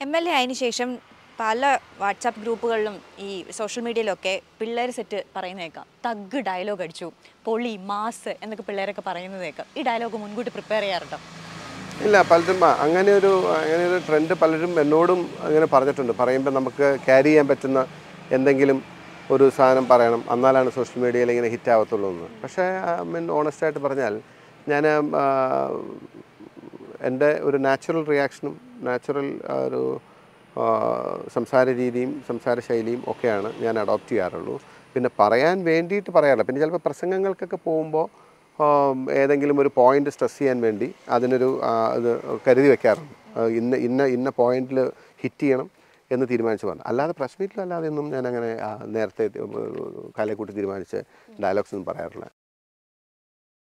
M L A ആയതിനു ശേഷം പല വാട്സാപ്പ് ഗ്രൂപ്പുകളിലും ഈ സോഷ്യൽ മീഡിയയിലൊക്കെ പിള്ളേർ സെറ്റ് പറയുന്ന കേൾക്കാം തഗ് ഡയലോഗ് അടിച്ചു പൊളി മാസ് എന്നൊക്കെ പിള്ളേരൊക്കെ പറയുന്നത് കേൾക്കാം ഈ ഡയലോഗ് മുൻകൂട്ടി പ്രിപ്പയർ ചെയ്യാറുണ്ടോ ഇല്ല പലരും ആ, അങ്ങനെ ഒരു അങ്ങനെ ഒരു ട്രെൻഡ് പലരും എന്നോടും അങ്ങനെ പറഞ്ഞിട്ടുണ്ട് പറയുമ്പോൾ നമുക്ക് ക്യാരി ചെയ്യാൻ പറ്റുന്ന എന്തെങ്കിലും ഒരു സാധനം പറയണം എന്നാലാണ് സോഷ്യൽ മീഡിയയിൽ ഇങ്ങനെ ഹിറ്റ് ആവത്തുള്ളൂ എന്ന് പക്ഷേ മീൻ ഓണസ്റ്റായിട്ട് പറഞ്ഞാൽ ഞാൻ ആ, എൻ്റെ ഒരു നാച്ചുറൽ റിയാക്ഷനും നാച്ചുറൽ ഒരു ആ, സംസാര രീതിയും സംസാര ശൈലിയും ഒക്കെയാണ് ഞാൻ അഡോപ്റ്റ് ചെയ്യാറുള്ളൂ പിന്നെ പറയാൻ വേണ്ടിയിട്ട് പറയാറില്ല പിന്നെ ചിലപ്പോൾ പ്രസംഗങ്ങൾക്കൊക്കെ പോകുമ്പോൾ ആം, ഏതെങ്കിലും ഒരു പോയിന്റ് സ്ട്രെസ് ചെയ്യാൻ വേണ്ടി അതിനൊരു ആ, ഇത് കരുതി വെക്കാറുണ്ട് ആ, ഇന്ന ഇന്ന ഇന്ന പോയിന്റിൽ ഹിറ്റ് ചെയ്യണം എന്ന് തീരുമാനിച്ച് പറഞ്ഞു അല്ലാതെ പ്രസ് മീറ്റിലും അല്ലാതെ ഒന്നും ഞാൻ അങ്ങനെ ആ, നേരത്തെ കാലെ കൂട്ടി തീരുമാനിച്ച് ഡയലോഗ്സ് ഒന്നും പറയാറില്ല